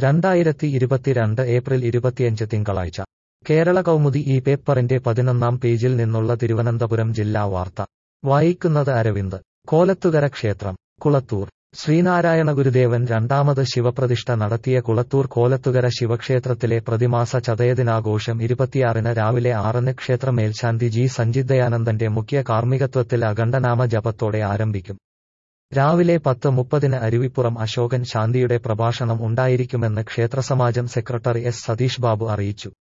രണ്ടായിരത്തി ഇരുപത്തിരണ്ട് ഏപ്രിൽ ഇരുപത്തിയഞ്ച് തിങ്കളാഴ്ച കേരള കൗമുദി ഈ പേപ്പറിന്റെ പതിനൊന്നാം പേജിൽ നിന്നുള്ള തിരുവനന്തപുരം ജില്ലാ വാർത്ത വായിക്കുന്നത് അരവിന്ദ് കോലത്തുകര ക്ഷേത്രം കുളത്തൂർ ശ്രീനാരായണ ഗുരുദേവൻ രണ്ടാമത് ശിവപ്രതിഷ്ഠ നടത്തിയ കുളത്തൂർ കോലത്തുകര ശിവക്ഷേത്രത്തിലെ പ്രതിമാസ ചതയദിനാഘോഷം ഇരുപത്തിയാറിന് രാവിലെ ആറിന് ക്ഷേത്ര മേൽശാന്തി ജി സഞ്ജിദയാനന്ദന്റെ മുഖ്യ കാർമ്മികത്വത്തിൽ അഖണ്ഡനാമ ജപത്തോടെ ആരംഭിക്കും രാവിലെ പത്ത് മുപ്പതിന് അരുവിപ്പുറം അശോകൻ ശാന്തിയുടെ പ്രഭാഷണം ഉണ്ടായിരിക്കുമെന്ന് ക്ഷേത്രസമാജം സെക്രട്ടറി എസ് സതീഷ് ബാബു അറിയിച്ചു